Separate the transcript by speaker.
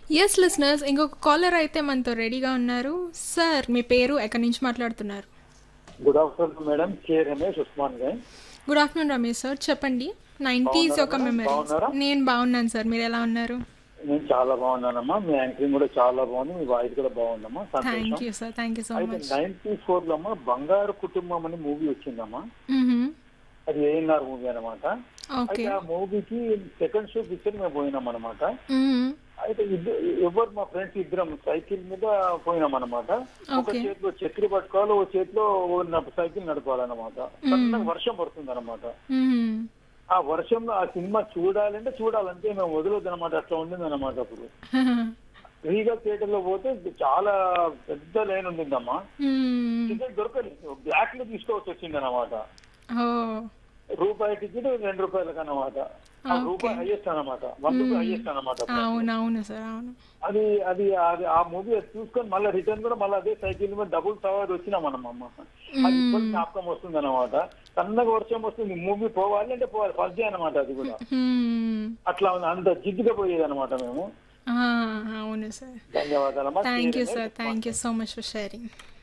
Speaker 1: Yes listeners ఇంకొక caller అయితే మనతో రెడీగా ఉన్నారు సార్ మీ పేరు ఎక్కడి నుంచి మాట్లాడుతున్నారు
Speaker 2: good afternoon madam K Ramesh Usman గాయ్
Speaker 1: గుడ్ ఆఫ్టర్నూన్ రమేష్ సార్ చెప్పండి నైంటీస్ ఒక
Speaker 2: బాగున్నారా?
Speaker 1: మెమరీ
Speaker 2: బాగున్నారా?
Speaker 1: నేను బాగున్నాను సార్ మీరు ఎలా ఉన్నారు
Speaker 2: నేను చాలా బాగున్నానమ్మా మీ యాంకరింగ్ కూడా చాలా బాగుంది మీ వాయిస్ కూడా బాగుందమ్మా
Speaker 1: థ్యాంక్
Speaker 2: సంతోషం
Speaker 1: you sir thank you so
Speaker 2: అయితే
Speaker 1: మచ్
Speaker 2: నైన్టీ ఫోర్ లో అమ్మా బంగారు కుటుంబం అని మూవీ వచ్చిందమ్మా అది ఏఎన్ఆర్ మూవీ అనమాట
Speaker 1: ఓకే
Speaker 2: అయితే ఆ మూవీకి సెకండ్ షో పిక్చర్ మేము పోయినాం అనమాట అయితే ఇద్దరు ఎవరు మా ఫ్రెండ్స్ ఇద్దరం సైకిల్ మీద పోయినాం అనమాట ఒక
Speaker 1: Okay.
Speaker 2: చేతిలో చక్రి పట్టుకోవాలి ఒక చేతిలో ఓ న- సైకిల్ నడపాలన్నమాట సన్నగా వర్షం పడుతుంది అనమాట ఆ వర్షంలో ఆ సినిమా చూడాలంటే చూడాలంటే మేము వదలొద్దు అనమాట అట్లా ఉండింది అనమాట అప్పుడు రీగల్ థియేటర్ లో పోతే చాలా పెద్ద లైన్ ఉండిందమ్మా టికెట్ దొరకలేదు బ్లాక్ లో తీసుకోవచ్చు వచ్చింది అనమాట
Speaker 1: ఓ
Speaker 2: రూపాయి టికెట్ రెండు రూపాయలకు అనమాట ఆ రూపాయి హైయెస్ట్ అనమాట వన్ రూపాయి హైయెస్ట్ అనమాట
Speaker 1: అవును అవును సార్ అవును
Speaker 2: అది అది అది ఆ మూవీ చూసుకొని మళ్ళీ రిటర్న్ కూడా మళ్ళీ అదే సైకిల్ మీద డబుల్ సవారి వచ్చినాం మనం అమ్మ అది ఇప్పుడు జ్ఞాపకం వస్తుంది అనమాట సన్నగా వర్షం వస్తుంది మూవీ పోవాలి అంటే పోవాలి ఫస్ట్ డే అనమాట అది కూడా
Speaker 1: Hmm.
Speaker 2: అట్లా ఉంది అంత జిద్దుగా పోయేది అనమాట మేము
Speaker 1: ఆ, అవును సార్
Speaker 2: ధన్యవాదాలమ్మా
Speaker 1: thank you sir thank you so much for sharing